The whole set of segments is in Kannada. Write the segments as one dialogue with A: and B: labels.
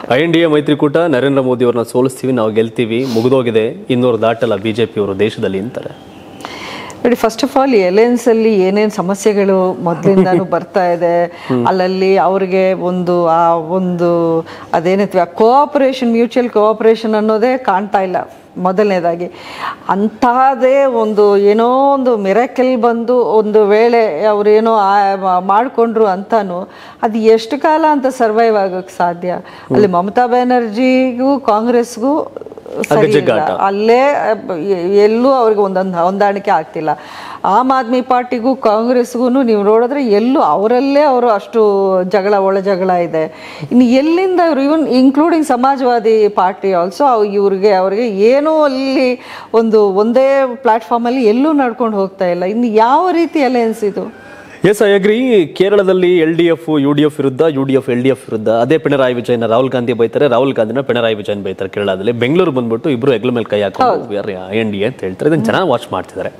A: ಐ ಎನ್ ಡಿ ಎ ಮೈತ್ರಿಕೂಟ ನರೇಂದ್ರ ಮೋದಿ ಅವ್ರನ್ನ ಸೋಲಿಸ್ತೀವಿ ನಾವು ಗೆಲ್ತೀವಿ ಮುಗಿದೋಗಿದೆ ಇನ್ನೂರು ದಾಟಲ್ಲ ಬಿಜೆಪಿ ಅವರು ದೇಶದಲ್ಲಿ ಅಂತಾರೆ
B: ನೋಡಿ ಫಸ್ಟ್ ಆಫ್ ಆಲ್ ಎಲೆನ್ಸ್ ಅಲ್ಲಿ ಏನೇನ್ ಸಮಸ್ಯೆಗಳು ಮೊದಲಿಂದಾನು ಬರ್ತಾ ಇದೆ ಅಲ್ಲಲ್ಲಿ ಅವ್ರಿಗೆ ಒಂದು ಆ ಒಂದು ಅದೇನೈತಿ ಕೋಆಪರೇಷನ್ ಮ್ಯೂಚುವಲ್ ಕೋಆಪರೇಷನ್ ಅನ್ನೋದೇ ಕಾಣ್ತಾ ಇಲ್ಲ ಮೊದಲನೇದಾಗಿ ಅಂಥದ್ದೇ ಒಂದು ಏನೋ ಒಂದು ಮಿರಾಕಲ್ ಬಂದು ಒಂದು ವೇಳೆ ಅವರೇನೋ ಮಾಡಿಕೊಂಡ್ರು ಅಂತಾನು ಅದು ಎಷ್ಟು ಕಾಲ ಅಂತ ಸರ್ವೈವ್ ಆಗೋಕ್ಕೆ ಸಾಧ್ಯ ಅಲ್ಲಿ ಮಮತಾ ಬ್ಯಾನರ್ಜಿಗೂ ಕಾಂಗ್ರೆಸ್ಗೂ ಸರಿ ಇಲ್ಲ. ಅಲ್ಲೇ ಅಹ್, ಎ- ಎಲ್ಲೂ ಅವ್ರಿಗೆ ಒಂದೊಂದು ಹೊಂದಾಣಿಕೆ ಆಗ್ತಿಲ್ಲ ಆಮ್ ಆದ್ಮಿ ಪಾರ್ಟಿಗೂ ಕಾಂಗ್ರೆಸ್ಗೂ ನೀವು ನೋಡಿದ್ರೆ ಎಲ್ಲೂ ಅವರಲ್ಲೇ ಅವರು ಅಷ್ಟು ಜಗಳ ಒಳ ಜಗಳ ಇದೆ ಇನ್ನು ಎಲ್ಲಿಂದ ಇವರು even including Samajwadi party also ಇವ್ರಿಗೆ ಅವ್ರಿಗೆ ಏನೂ ಅಲ್ಲಿ ಒಂದು ಒಂದೇ ಪ್ಲಾಟ್ಫಾರ್ಮಲ್ಲಿ ಎಲ್ಲೂ ನಡ್ಕೊಂಡು ಹೋಗ್ತಾ ಇಲ್ಲ ಇನ್ನು ಯಾವ ರೀತಿ ಅಲಯನ್ಸ್ ಇದು
A: ಎಸ್ ಐ ಅಗ್ರಿ ಕೇರಳದಲ್ಲಿ L D F U D F ವಿರುದ್ಧ U D F L D F ವಿರುದ್ಧ ಅದೇ ಪಿಣರಾಯಿ ವಿಜಯನ ರಾಹುಲ್ ಗಾಂಧಿ ಬೈತಾರೆ ರಾಹುಲ್ ಗಾಂಧಿನ ಪಿಣರಾಯಿ ವಿಜಯನ್ ಬೈತಾರೆ ಕೇರಳದಲ್ಲಿ ಬೆಂಗಳೂರು ಬಂದ್ಬಿಟ್ಟು ಇಬ್ರು ಹೆಗ್ಲ ಮೇಲೆ ಕೈ ಹಾಕೊಂಡು ಐ ಎನ್ ಡಿ ಎ ಅಂತ ಹೇಳ್ತಾರೆ ಇದನ್ನ ಚೆನ್ನಾಗಿ ವಾಚ್ ಮಾಡ್ತಿದ್ದಾರೆ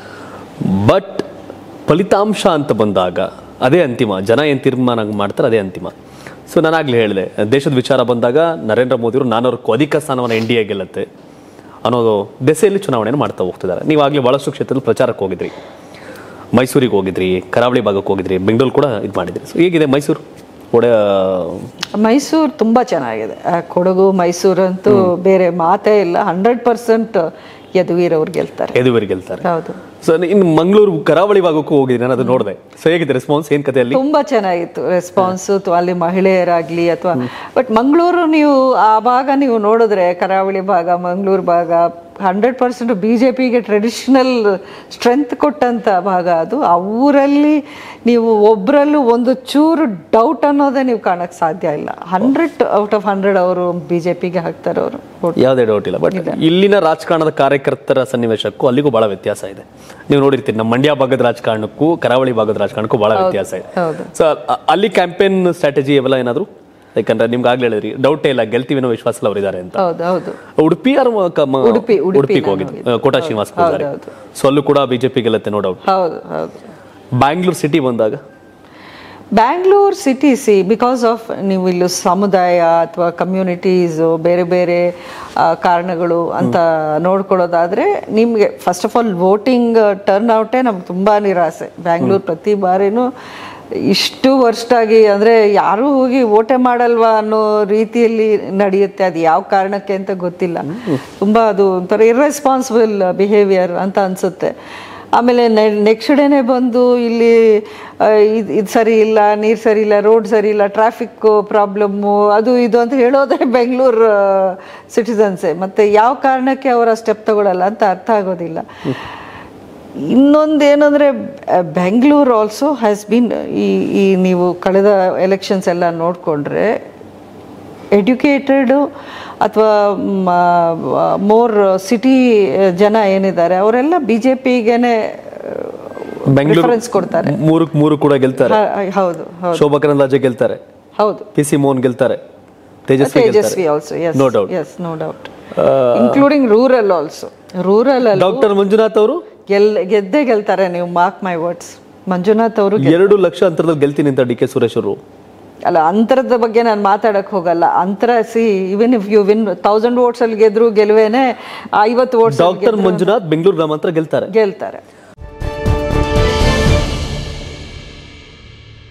A: ಬಟ್ ಫಲಿತಾಂಶ ಅಂತ ಬಂದಾಗ ಅದೇ ಅಂತಿಮ ಜನ ಏನು ತೀರ್ಮಾನ ಮಾಡ್ತಾರೆ ಅದೇ ಅಂತಿಮ ಸೊ ನಾನಾಗ್ಲೇ ಹೇಳಿದೆ ದೇಶದ ವಿಚಾರ ಬಂದಾಗ ನರೇಂದ್ರ ಮೋದಿಯವರು ನಾನೂರಕ್ಕೂ ಅಧಿಕ ಸ್ಥಾನವನ್ನು ಎನ್ ಡಿ ಎ ಗೆಲ್ಲುತ್ತೆ ಅನ್ನೋದು ದೆಸೆಯಲ್ಲಿ ಚುನಾವಣೆಯನ್ನು ಮಾಡ್ತಾ ಹೋಗ್ತಿದ್ದಾರೆ ನೀವಾಗಲೇ ಭಾಳಷ್ಟು ಕ್ಷೇತ್ರದಲ್ಲಿ ಪ್ರಚಾರಕ್ಕೆ ಹೋಗಿದ್ರಿ ಮೈಸೂರಿಗೆ ಹೋಗಿದ್ರಿ ಕರಾವಳಿ ಭಾಗಕ್ಕೆ ಹೋಗಿದ್ರಿ ಬೆಂಗಳೂರು ಕೂಡ ಇದು ಮಾಡಿದ್ರಿ ಸೊ ಹೇಗಿದೆ ಮೈಸೂರು ಒಡೆ
B: ಮೈಸೂರು ತುಂಬ ಚೆನ್ನಾಗಿದೆ ಆ ಕೊಡಗು ಮೈಸೂರು ಅಂತೂ ಬೇರೆ ಮಾತೇ ಇಲ್ಲ ಹಂಡ್ರೆಡ್ ಪರ್ಸೆಂಟ್ ಯದುವೀರ್ ಅವ್ರು ಗೆಲ್ತಾರೆ
A: ಎದುವರಿ ಗೆಲ್ತಾರೆ
B: ಹೌದು
A: ಸೊ ಇನ್ನು ಮಂಗಳೂರು ಕರಾವಳಿ ಭಾಗಕ್ಕೂ ಹೋಗಿದ್ರಿ ನಾನು ಅದು ನೋಡಿದೆ ಸೊ ಹೇಗಿದೆ ರೆಸ್ಪಾನ್ಸ್ ಏನ್ ಕಥೆ ಅಲ್ಲಿ
B: ತುಂಬಾ ಚೆನ್ನಾಗಿತ್ತು ರೆಸ್ಪಾನ್ಸ್ ಅಲ್ಲಿ ಮಹಿಳೆಯರಾಗ್ಲಿ ಅಥವಾ ಬಟ್ ಮಂಗಳೂರು ನೀವು ಆ ಭಾಗ ನೀವು ನೋಡಿದ್ರೆ ಕರಾವಳಿ ಭಾಗ ಮಂಗಳೂರು ಭಾಗ ಹಂಡ್ರೆಡ್ ಪರ್ಸೆಂಟ್ ಬಿ ಜೆ ಪಿಗೆ ಟ್ರೆಡಿಷನಲ್ ಸ್ಟ್ರೆಂತ್ ಕೊಟ್ಟಂತ ಭಾಗ ಅದು ಆ ಊರಲ್ಲಿ ನೀವು ಒಬ್ಬರಲ್ಲೂ ಒಂದು ಚೂರು ಡೌಟ್ ಅನ್ನೋದೇ ನೀವು ಕಾಣಕ್ ಸಾಧ್ಯ ಇಲ್ಲ ಹಂಡ್ರೆಡ್ ಔಟ್ ಆಫ್ ಹಂಡ್ರೆಡ್ ಅವರು ಬಿ ಜೆ ಪಿಗೆ ಹಾಕ್ತಾರೆ ಅವರು
A: ಯಾವುದೇ ಡೌಟ್ ಇಲ್ಲ ಬಟ್ ಇಲ್ಲಿನ ರಾಜಕಾರಣದ ಕಾರ್ಯಕರ್ತರ ಸನ್ನಿವೇಶಕ್ಕೂ ಅಲ್ಲಿಗೂ ಬಹಳ ವ್ಯತ್ಯಾಸ ಇದೆ ನೀವು ನೋಡಿರ್ತೀರಿ ನಮ್ಮ ಮಂಡ್ಯ ಭಾಗದ ರಾಜಕಾರಣಕ್ಕೂ ಕರಾವಳಿ ಭಾಗದ ರಾಜಕಾರಣಕ್ಕೂ ಬಹಳ ವ್ಯತ್ಯಾಸ ಇದೆ
B: ಹೌದು
A: ಸೊ ಅಲ್ಲಿ ಕ್ಯಾಂಪೇನ್ ಸ್ಟ್ರಾಟಜಿ ಇವೆಲ್ಲ ಏನಾದ್ರು ಯಾಕಂದ್ರೆ ನಿಮ್ಗೆ ಆಗ್ಲೇ ಹೇಳಿದ್ರಿ ಡೌಟೇ ಇಲ್ಲ ಗೆಲ್ತೀವಿ ಅನ್ನೋ ವಿಶ್ವಾಸದಲ್ಲಿ ಅವರಿದ್ದಾರೆ ಅಂತ
B: ಹೌದು ಹೌದು
A: ಉಡುಪಿ ಆರ್ ಮ- ಕ- ಮ-
B: ಉಡುಪಿ, ಉಡುಪಿ
A: ಉಡುಪಿಗೆ
B: ನಾನು
A: ಹೋಗಿದ್ದು ಕೋಟಾ ಶ್ರೀನಿವಾಸ ಪೂಜಾರಿ
B: ಹೌದು.
A: ಸೊ ಅಲ್ಲೂ ಕೂಡ ಬಿಜೆಪಿ ಗೆಲ್ಲತ್ತೆ ನೋ ಡೌಟ್
B: ಹೌದು ಹೌದು
A: ಬ್ಯಾಂಗ್ಳೂರ್ ಸಿಟಿ ಬಂದಾಗ
B: Bangalore city see because of ನೀವು ಇಲ್ಲಿ ಸಮುದಾಯ ಅಥವಾ ಕಮ್ಯುನಿಟೀಸು ಬೇರೆ ಬೇರೆ ಆ, ಕಾರಣಗಳು ಅಂತ ನೋಡ್ಕೊಳ್ಳೋದಾದ್ರೆ ನಿಮಗೆ first of all voting turn ಔಟೇ ನಮ್ಗೆ ತುಂಬ ನಿರಾಸೆ ಬ್ಯಾಂಗ್ಳೂರ್ ಪ್ರತಿ ಬಾರಿನೂ ಇಷ್ಟು ವರ್ಷಾಗಿ ಅಂದರೆ ಯಾರೂ ಹೋಗಿ ಓಟೆ ಮಾಡಲ್ವಾ ಅನ್ನೋ ರೀತಿಯಲ್ಲಿ ನಡೆಯುತ್ತೆ ಅದು ಯಾವ ಕಾರಣಕ್ಕೆ ಅಂತ ಗೊತ್ತಿಲ್ಲ ತುಂಬ ಅದು ಒಂಥರ ಇರ್ರೆಸ್ಪಾನ್ಸಿಬಲ್ ಬಿಹೇವಿಯರ್ ಅಂತ ಅನಿಸುತ್ತೆ ಆಮೇಲೆ ನೆಕ್ಸ್ಟ್ ಡೇನೆ ಬಂದು ಇಲ್ಲಿ ಇದು ಇದು ಸರಿ ಇಲ್ಲ ನೀರು ಸರಿ ಇಲ್ಲ ರೋಡ್ ಸರಿ ಇಲ್ಲ ಟ್ರಾಫಿಕ್ ಪ್ರಾಬ್ಲಮ್ಮು ಅದು ಇದು ಅಂತ ಹೇಳೋದೇ ಬೆಂಗಳೂರು ಸಿಟಿಸನ್ಸೇ ಮತ್ತು ಯಾವ ಕಾರಣಕ್ಕೆ ಅವರ ಸ್ಟೆಪ್ ತಗೊಳ್ಳಲ್ಲ ಅಂತ ಅರ್ಥ ಆಗೋದಿಲ್ಲ ಇನ್ನೊಂದು ಏನಂದರೆ ಬೆಂಗಳೂರು ಆಲ್ಸೋ ಹ್ಯಾಸ್ ಬೀನ್ ಈ ಈ ನೀವು ಕಳೆದ ಎಲೆಕ್ಷನ್ಸ್ ಎಲ್ಲ ನೋಡಿಕೊಂಡ್ರೆ ಎಡ್ಯುಕೇಟೆಡು ಅಥವಾ ಮೋರ್ ಸಿಟಿ ಜನ ಏನಿದ್ದಾರೆ ಅವರೆಲ್ಲ ಬಿ ಜೆ ಪಿಗೇನೆ
A: ಬೆಂಗಳೂರು
B: ಪ್ರಿಫರೆನ್ಸ್ ಕೊಡ್ತಾರೆ
A: ಮೂರಕ್ಕೆ ಮೂರು ಕೂಡ ಗೆಲ್ತಾರೆ
B: ಹ- ಹೌದು ಹೌದು
A: ಶೋಭಾ ಕರಂದ್ಲಾಜೆ ಗೆಲ್ತಾರೆ
B: ಹೌದು
A: ಪಿ ಸಿ ಮೋಹನ್ ಗೆಲ್ತಾರೆ ತೇಜಸ್ವಿ ಗೆಲ್ತಾರೆ
B: Tejasvi also yes
A: No doubt.
B: Yes no doubt including rural also rural ಅಲ್ಲಿ
A: ಡಾಕ್ಟರ್ ಮಂಜುನಾಥ್ ಅವರು
B: ಗೆಲ್ ಗೆದ್ದೇ ಗೆಲ್ತಾರೆ ನೀವು ಮಾರ್ಕ್ ಮೈ ವರ್ಡ್ಸ್ ಮಂಜುನಾಥ್ ಅವರು
A: ಎರಡು ಲಕ್ಷ ಅಂತರದಲ್ಲಿ ಗೆಲ್ತೀನಿ ಅಂತ ಡಿ ಕೆ ಸುರೇಶ್ ಅವರು
B: ಅಲ್ಲ ಅಂತರದ ಬಗ್ಗೆ ನಾನು ಮಾತಾಡಕ್ ಹೋಗಲ್ಲ ಅಂತರ see even if you win thousand votes ಅಲ್ಲಿ ಗೆದ್ರು ಗೆಲುವೇನೆ ಐವತ್ತು ವೋಟ್ಸ್
A: ಡಾಕ್ಟರ್ ಮಂಜುನಾಥ್ ಬೆಂಗಳೂರು ಗ್ರಾಮಾಂತರ ಗೆಲ್ತಾರೆ
B: ಗೆಲ್ತಾರೆ